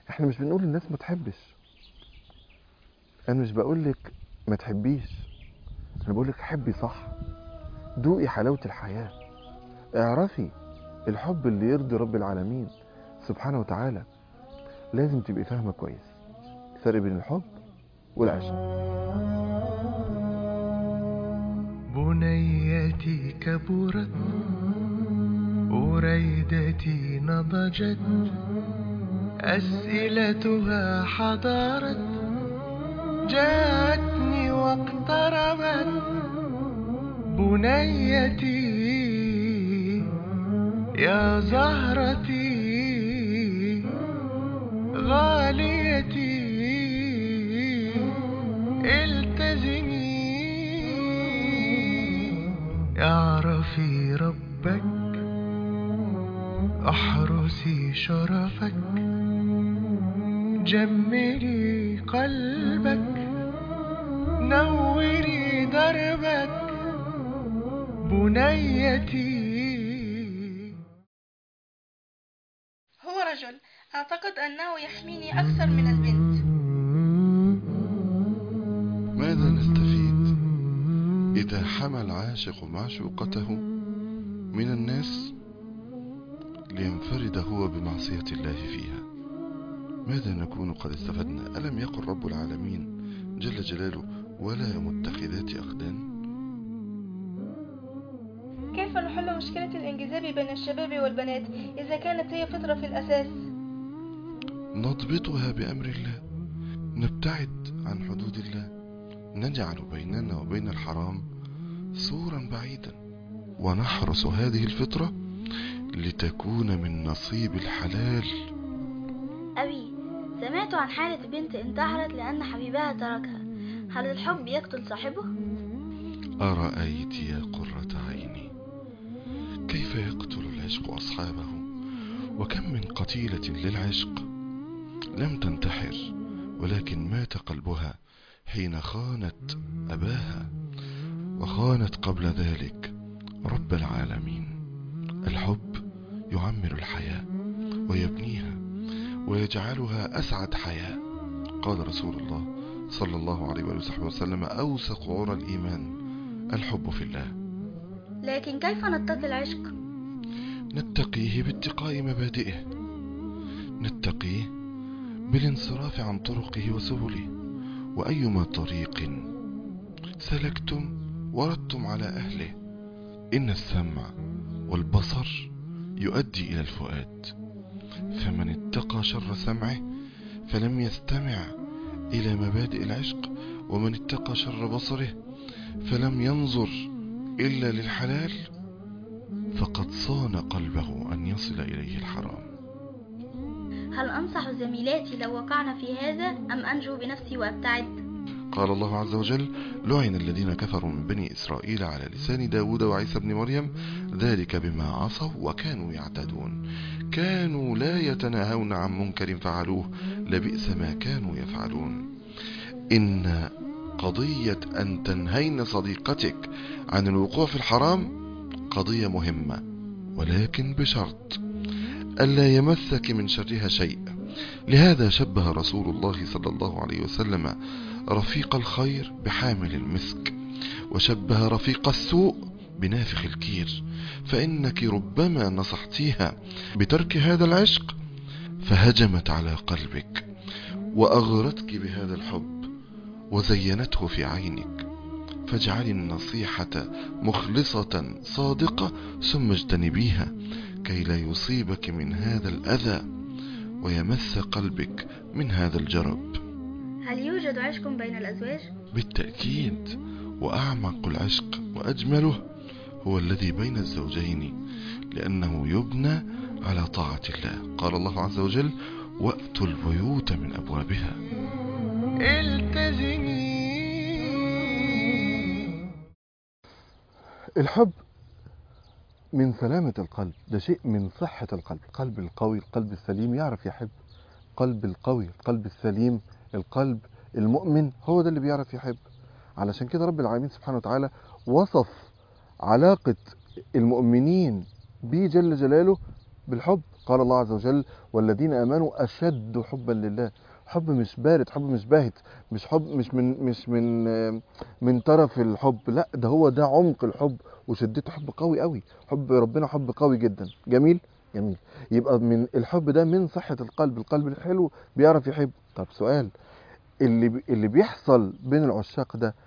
احنا مش بنقول للناس ما تحبش انا مش بقول لك ما تحبيش انا بقول لك حبي صح دوقي حلاوة الحياة اعرفي الحب اللي يرضي رب العالمين سبحانه وتعالى لازم تبقي فاهمة كويس الفرق بين الحب والعشق بنيتي كبرت أريدتي نضجت أسئلتها حضارت جاءتني واقتربت بنيتي يا زهرتي غاليتي التزمي اعرفي ربك احرسي شرفك جملي قلبك نوري دربك بنيتي هو رجل أعتقد أنه يحميني أكثر من البنت ماذا نستفيد إذا حمى العاشق معشوقته من الناس لينفرد هو بمعصية الله فيها ماذا نكون قد استفدنا ألم يقل رب العالمين جل جلاله ولا متخذات أخدان كيف نحل مشكلة الانجذاب بين الشباب والبنات إذا كانت هي فطرة في الأساس نضبطها بأمر الله نبتعد عن حدود الله نجعل بيننا وبين الحرام سورا بعيدا ونحرس هذه الفطرة لتكون من نصيب الحلال أبي سمعت عن حالة بنت انتحرت لأن حبيبها تركها هل الحب يقتل صاحبه؟ أرأيت يا قرة عيني كيف يقتل العشق أصحابه وكم من قتيلة للعشق لم تنتحر ولكن مات قلبها حين خانت أباها وخانت قبل ذلك رب العالمين الحب يعمر الحياة ويبنيها ويجعلها أسعد حياة قال رسول الله صلى الله عليه وآله وصحبه وسلم أوثق عرى الإيمان الحب في الله لكن كيف نتقي العشق؟ نتقيه باتقاء مبادئه نتقيه بالانصراف عن طرقه وسبله وأيما طريق سلكتم وردتم على أهله إن السمع والبصر يؤدي إلى الفؤاد فمن اتقى شر سمعه فلم يستمع إلى مبادئ العشق ومن اتقى شر بصره فلم ينظر إلا للحلال فقد صان قلبه أن يصل إليه الحرام هل أنصح زميلاتي لو وقعنا في هذا أم أنجو بنفسي وأبتعد؟ قال الله عز وجل لعن الذين كفروا من بني إسرائيل على لسان داود وعيسى بن مريم ذلك بما عصوا وكانوا يعتدون كانوا لا يتناهون عن منكر فعلوه لبئس ما كانوا يفعلون إن قضية أن تنهين صديقتك عن الوقوع في الحرام قضية مهمة ولكن بشرط ألا يمسك من شرها شيء لهذا شبه رسول الله صلى الله عليه وسلم رفيق الخير بحامل المسك وشبه رفيق السوء بنافخ الكير فإنك ربما نصحتيها بترك هذا العشق فهجمت على قلبك وأغرتك بهذا الحب وزينته في عينك فاجعلي النصيحة مخلصة صادقة ثم اجتنبيها كي لا يصيبك من هذا الأذى ويمس قلبك من هذا الجرب هل يوجد عشق بين الأزواج؟ بالتأكيد وأعمق العشق وأجمله هو الذي بين الزوجين لأنه يبنى على طاعة الله قال الله عز وجل وأتوا البيوت من أبوابها التزمي الحب من سلامة القلب ده شيء من صحة القلب القلب القوي القلب السليم يعرف يحب القلب القوي القلب السليم القلب المؤمن هو ده اللي بيعرف يحب علشان كده رب العالمين سبحانه وتعالى وصف علاقة المؤمنين بيه جل جلاله بالحب قال الله عز وجل والذين امنوا اشد حبا لله حب مش بارد حب مش باهت مش حب مش من مش من آه، من طرف الحب لا ده هو ده عمق الحب وشدته حب قوي قوي حب ربنا حب قوي جدا جميل جميل يبقى من الحب ده من صحة القلب القلب الحلو بيعرف يحب طب سؤال اللي بي- اللي بيحصل بين العشاق ده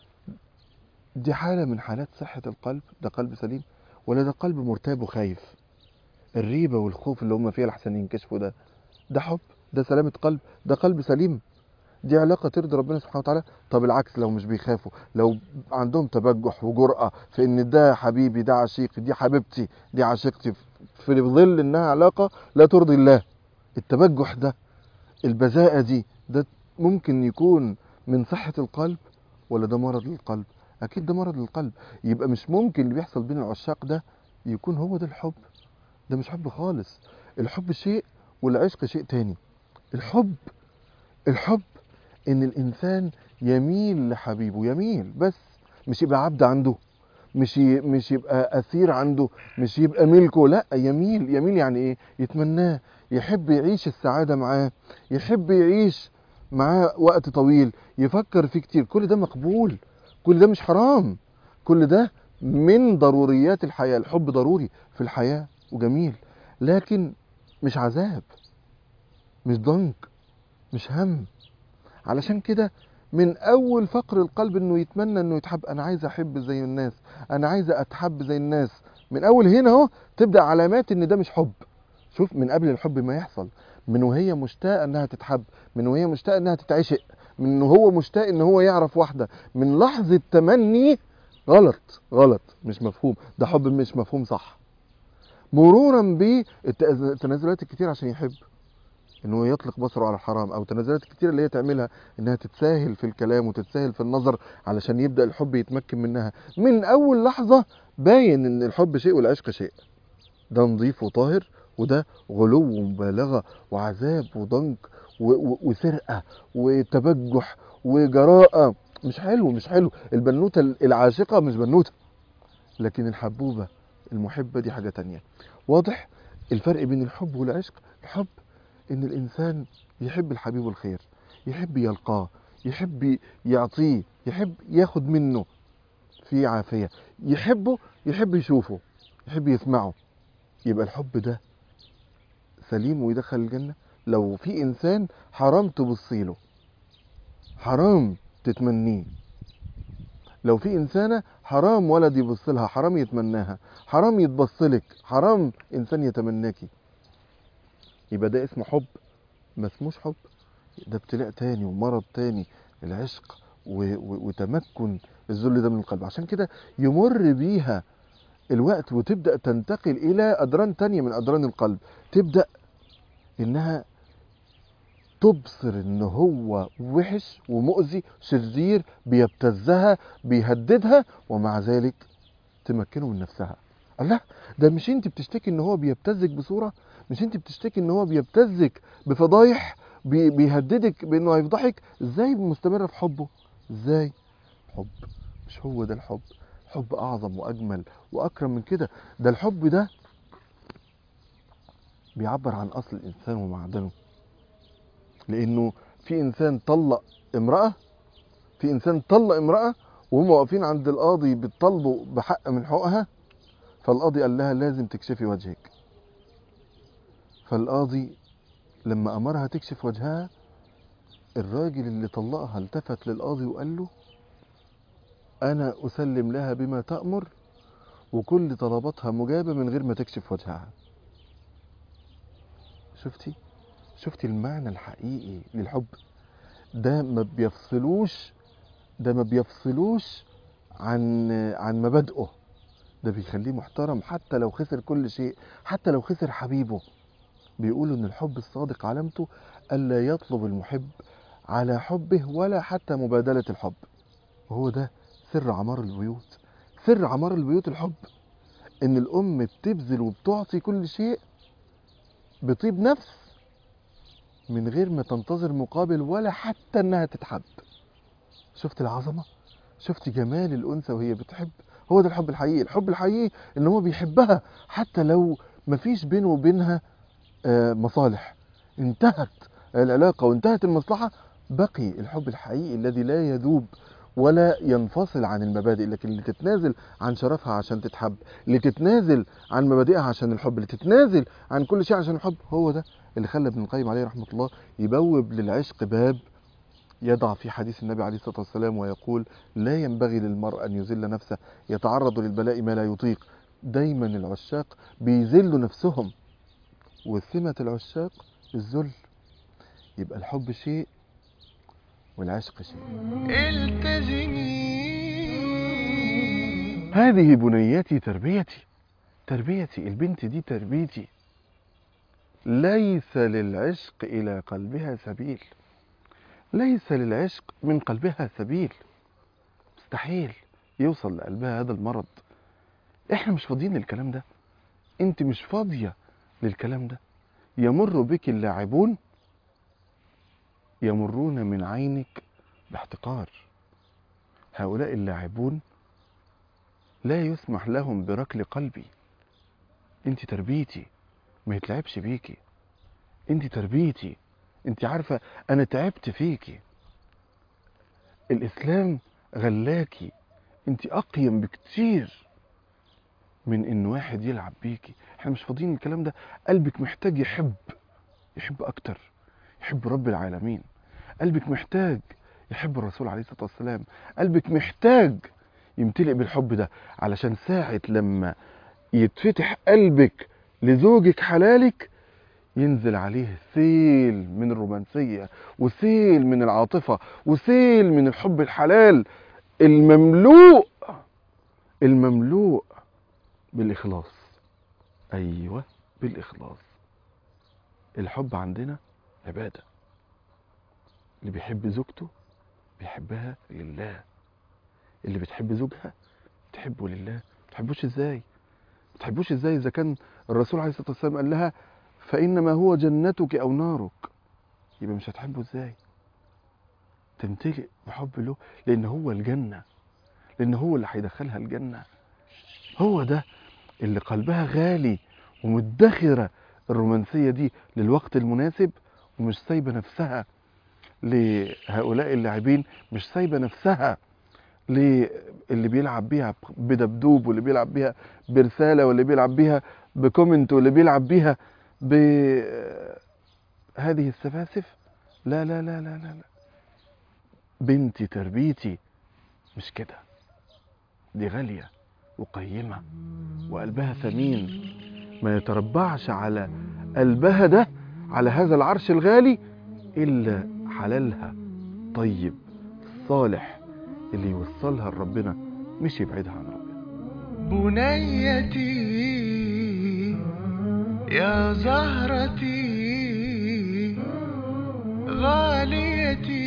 دي حالة من حالات صحة القلب ده قلب سليم ولا ده قلب مرتاب وخايف الريبة والخوف اللي هم فيها لحسن ينكشفوا ده ده حب ده سلامة قلب ده قلب سليم دي علاقة ترضي ربنا سبحانه وتعالى طب العكس لو مش بيخافوا لو عندهم تبجح وجرأة في ان ده حبيبي ده عشيقي دي حبيبتي دي عشيقتي في ظل انها علاقة لا ترضي الله التبجح ده البذاءة دي ده ممكن يكون من صحة القلب ولا ده مرض للقلب اكيد ده مرض للقلب يبقى مش ممكن اللي بيحصل بين العشاق ده يكون هو ده الحب ده مش حب خالص الحب شيء والعشق شيء تاني الحب الحب ان الانسان يميل لحبيبه يميل بس مش يبقى عبد عنده مش ي... مش يبقى اسير عنده مش يبقى ملكه لا يميل يميل يعني ايه يتمناه يحب يعيش السعاده معاه يحب يعيش معاه وقت طويل يفكر فيه كتير كل ده مقبول كل ده مش حرام كل ده من ضروريات الحياه الحب ضروري في الحياه وجميل لكن مش عذاب مش ضنك مش هم علشان كده من اول فقر القلب انه يتمنى انه يتحب انا عايز احب زي الناس انا عايز اتحب زي الناس من اول هنا اهو تبدا علامات ان ده مش حب شوف من قبل الحب ما يحصل من وهي مشتاقه انها تتحب من وهي مشتاقه انها تتعشق من إن هو مشتاق ان هو يعرف واحده من لحظه تمني غلط غلط مش مفهوم ده حب مش مفهوم صح مرورا بالتنازلات الكتير عشان يحب ان هو يطلق بصره على الحرام او تنازلات كتير اللي هي تعملها انها تتساهل في الكلام وتتساهل في النظر علشان يبدا الحب يتمكن منها من اول لحظه باين ان الحب شيء والعشق شيء ده نظيف وطاهر وده غلو ومبالغه وعذاب وضنك و- و- وسرقه وتبجح وجراءه مش حلو مش حلو البنوته العاشقه مش بنوته لكن الحبوبه المحبه دي حاجه تانية واضح الفرق بين الحب والعشق الحب ان الانسان يحب الحبيب الخير يحب يلقاه يحب يعطيه يحب ياخد منه في عافيه يحبه يحب يشوفه يحب يسمعه يبقى الحب ده سليم ويدخل الجنه لو في انسان حرام تبصيله حرام تتمنيه لو في انسانه حرام ولد يبص لها حرام يتمناها حرام يتبصلك حرام انسان يتمناكي يبقى ده اسمه حب ما اسموش حب ده ابتلاء تاني ومرض تاني العشق و... و... وتمكن الذل ده من القلب عشان كده يمر بيها الوقت وتبدأ تنتقل إلى أدران تانية من أدران القلب تبدأ إنها تبصر إن هو وحش ومؤذي شرير بيبتزها بيهددها ومع ذلك تمكنه من نفسها الله ده مش انت بتشتكي ان هو بيبتزك بصورة مش انت بتشتكي ان هو بيبتزك بفضايح بي- بيهددك بانه هيفضحك ازاي مستمرة في حبه ازاي حب مش هو ده الحب حب اعظم واجمل واكرم من كده ده الحب ده بيعبر عن اصل الانسان ومعدنه لانه في انسان طلق امرأة في انسان طلق امرأة وهم واقفين عند القاضي بيطالبوا بحق من حقوقها فالقاضي قال لها لازم تكشفي وجهك فالقاضي لما امرها تكشف وجهها الراجل اللي طلقها التفت للقاضي وقال له انا اسلم لها بما تأمر وكل طلباتها مجابة من غير ما تكشف وجهها شفتي شفتي المعنى الحقيقي للحب ده ما بيفصلوش ده ما بيفصلوش عن عن مبادئه ده بيخليه محترم حتى لو خسر كل شيء حتى لو خسر حبيبه بيقولوا ان الحب الصادق علامته الا يطلب المحب على حبه ولا حتى مبادلة الحب وهو ده سر عمار البيوت سر عمار البيوت الحب ان الام بتبذل وبتعطي كل شيء بطيب نفس من غير ما تنتظر مقابل ولا حتى انها تتحب شفت العظمة شفت جمال الأنثى وهي بتحب هو ده الحب الحقيقي الحب الحقيقي ان هو بيحبها حتى لو مفيش بينه وبينها آه، مصالح انتهت العلاقة وانتهت المصلحة بقي الحب الحقيقي الذي لا يذوب ولا ينفصل عن المبادئ لكن اللي تتنازل عن شرفها عشان تتحب اللي تتنازل عن مبادئها عشان الحب اللي تتنازل عن كل شيء عشان الحب هو ده اللي خلى ابن القيم عليه رحمة الله يبوب للعشق باب يضع في حديث النبي عليه الصلاة والسلام ويقول لا ينبغي للمرء أن يذل نفسه يتعرض للبلاء ما لا يطيق دايما العشاق بيذلوا نفسهم وسمة العشاق الذل يبقى الحب شيء والعشق شيء التزمي هذه بنيتي تربيتي تربيتي البنت دي تربيتي ليس للعشق إلى قلبها سبيل ليس للعشق من قلبها سبيل مستحيل يوصل لقلبها هذا المرض احنا مش فاضيين للكلام ده انت مش فاضية للكلام ده يمر بك اللاعبون يمرون من عينك باحتقار هؤلاء اللاعبون لا يسمح لهم بركل قلبي انت تربيتي ما يتلعبش بيكي انت تربيتي انت عارفة انا تعبت فيكي الاسلام غلاكي انت اقيم بكتير من ان واحد يلعب بيكي احنا مش فاضيين الكلام ده قلبك محتاج يحب يحب اكتر يحب رب العالمين قلبك محتاج يحب الرسول عليه الصلاة والسلام قلبك محتاج يمتلئ بالحب ده علشان ساعة لما يتفتح قلبك لزوجك حلالك ينزل عليه سيل من الرومانسية وسيل من العاطفة وسيل من الحب الحلال المملوء المملوء بالإخلاص أيوة بالإخلاص الحب عندنا عبادة اللي بيحب زوجته بيحبها لله اللي بتحب زوجها تحبه لله ما تحبوش ازاي ما تحبوش ازاي اذا كان الرسول عليه الصلاه والسلام قال لها فانما هو جنتك او نارك يبقى مش هتحبه ازاي تمتلئ بحب له لان هو الجنه لان هو اللي هيدخلها الجنه هو ده اللي قلبها غالي ومدخره الرومانسيه دي للوقت المناسب ومش سايبه نفسها لهؤلاء اللاعبين مش سايبه نفسها للي بيلعب بيها بدبدوب واللي بيلعب بيها برساله واللي بيلعب بيها بكومنت واللي بيلعب بيها بهذه السفاسف لا لا لا لا لا, لا. بنتي تربيتي مش كده دي غالية وقيمة وقلبها ثمين ما يتربعش على قلبها ده على هذا العرش الغالي إلا حلالها طيب صالح اللي يوصلها لربنا مش يبعدها عن ربنا بنيتي يا زهرتي غاليتي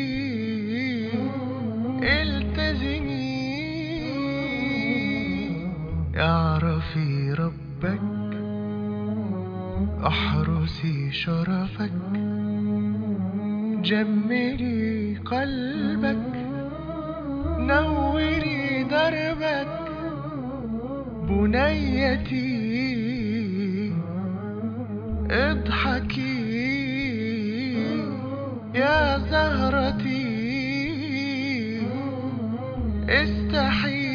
التزمي اعرفي ربك احرسي شرفك جملي قلبك نوري دربك بنيتي اضحكي يا زهرتي استحي